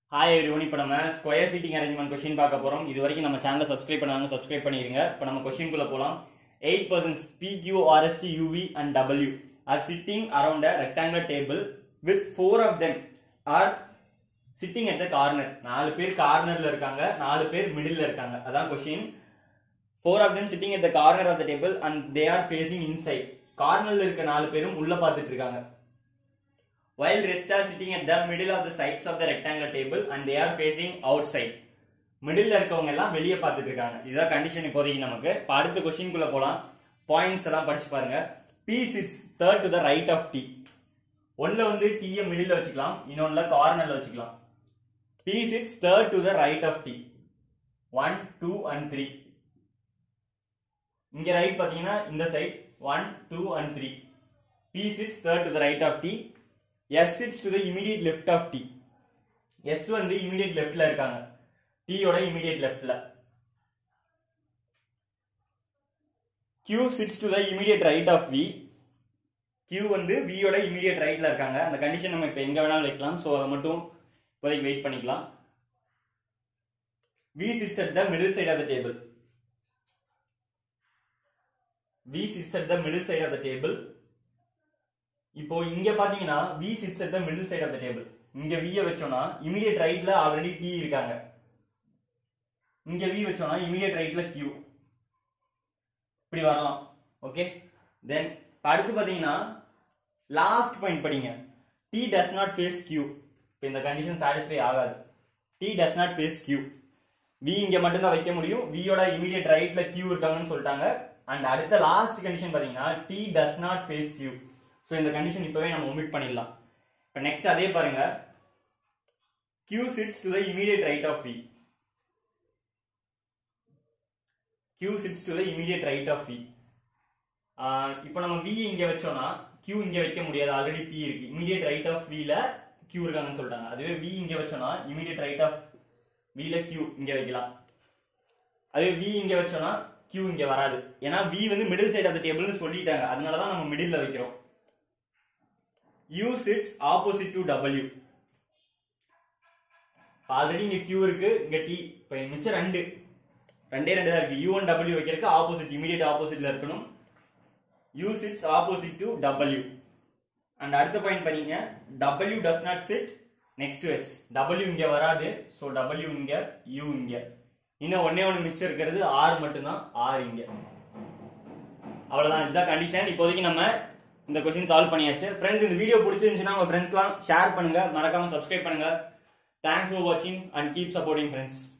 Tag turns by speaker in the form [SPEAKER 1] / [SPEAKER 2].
[SPEAKER 1] hi everyone இப்போ நம்ம square seating arrangement question பார்க்க போறோம் இது வரைக்கும் நம்ம சேனலை சப்ஸ்கிரைப் பண்ணாங்க சப்ஸ்கிரைப் பண்ணிருங்க இப்போ நம்ம கொஸ்டின்குள்ள போலாம் eight persons P Q R S T U V and W are sitting around a rectangular table with four of them are sitting at the corner நாலு பேர் கார்னர்ல இருக்காங்க நாலு பேர் மிடில் இருக்காங்க அதான் question four of them sitting at the corner of the table and they are facing inside கார்னர்ல இருக்க நாலு பேரும் உள்ள பார்த்துட்டு இருக்காங்க while rest are sitting at the middle of the sides of the rectangular table and they are facing outside middle இருக்கவங்க எல்லாம் வெளியே பார்த்துட்டு இருக்காங்க இதுதான் கண்டிஷன் இப்போதைக்கு நமக்கு இப்போ அடுத்த கொஸ்டின் குள்ள போலாம் பாயிண்ட்ஸ் எல்லாம் படிச்சு பாருங்க P sits third to the right of T ஒன்ல வந்து டீயை மிடில் வச்சுக்கலாம் இன்னொன்னுல கார்னர்ல வச்சுக்கலாம் P sits third to the right of T one two and three இங்க ரைட் பாத்தீங்கன்னா இந்த side one two and three P sits third to the right of T S sits to the immediate left of T S வந்து immediate லெஃப்ட்ல இருக்காங்க டீயோட immediate லெஃப்ட்ல Q sits to the immediate right of V Q வந்து வியோட immediate ரைட்ல இருக்காங்க அந்த கண்டிஷன் நம்ம இப்போ எங்க வேணாலும் வைக்கலாம் ஸோ அதை மட்டும் இப்போதைக்கு வெயிட் பண்ணிக்கலாம் V sits at the middle side of the table V sits at the middle side of the table இப்போ இங்க பாத்தீங்கன்னா V sits at the middle side of the table இங்க V வச்சோம்னா இமிடியட் ரைட்ல ஆல்ரெடி T இருக்காங்க இங்க V வச்சோம்னா immediate ரைட்ல Q இப்படி வரலாம் ஓகே தென் அடுத்து பாத்தீங்கன்னா லாஸ்ட் பாயிண்ட் படிங்க T does not face Q இப்போ இந்த கண்டிஷன் சாட்டிஸ்ஃபை ஆகாது T does not face Q V இங்க மட்டும் தான் வைக்க முடியும் V யோட இமிடியட் ரைட்ல Q இருக்காங்கன்னு சொல்லிட்டாங்க அண்ட் அடுத்த லாஸ்ட் கண்டிஷன் பாத்தீங்கன்னா T does not face Q so இந்த கண்டிஷன் இப்பவே நம்ம ஒமிட் பண்ணிடலாம் இப்போ நெக்ஸ்ட் அதே பாருங்க Q sits to the immediate right of V Q sits to the immediate right of V ஆஹ் இப்போ நம்ம V இங்க வச்சோம்னா Q இங்க வைக்க முடியாது ஆல்ரெடி P இருக்கு இமிடியட் ரைட் ஆஃப் V ல Q இருக்காங்கன்னு சொல்லிட்டாங்க அதுவே V இங்க வச்சோம்னா இமிடியட் ரைட் ஆஃப் V ல Q இங்க வைக்கலாம் அதுவே V இங்க வச்சோம்னா Q இங்க வராது ஏன்னா V வந்து மிடில் சைடு ஆஃப் த டேபிள்னு சொல்லிட்டாங்க அதனால தான் நம்ம மிடில்ல வைக்கிறோம் U sits opposite to W already இங்க Q இருக்கு இங்க T இப்போ மிச்சம் ரெண்டு ரெண்டே ரெண்டு தான் இருக்கு U ஒன் W வைக்கிறதுக்கு ஆப்போசிட் இமிடியட் ஆப்போசிட்ல இருக்கணும் U sits opposite to W and அடுத்த பாயிண்ட் பண்ணீங்க W does not sit next to S W இங்க வராது ஸோ W இங்க U இங்க இன்னும் ஒன்னே ஒன்று மிச்சம் இருக்கிறது R மட்டும்தான் R இங்க அவ்வளவுதான் இதுதான் கண்டிஷன் இப்போதைக்கு நம்ம இந்த கொஸ்டின் சால்வ் பண்ணியாச்சு ஃப்ரெண்ட்ஸ் இந்த வீடியோ பிடிச்சிருந்துச்சுன்னா உங்க ஃப்ரெண்ட்ஸ்க்குலாம் ஷேர் பண்ணுங்க மறக்காம சப்ஸ்கிரைப் பண்ணுங்க தேங்க்ஸ் ஃபார் வாட்சிங் அண்ட் கீப் சப்போர்ட்டிங் ஃப்ரெண்ட்ஸ்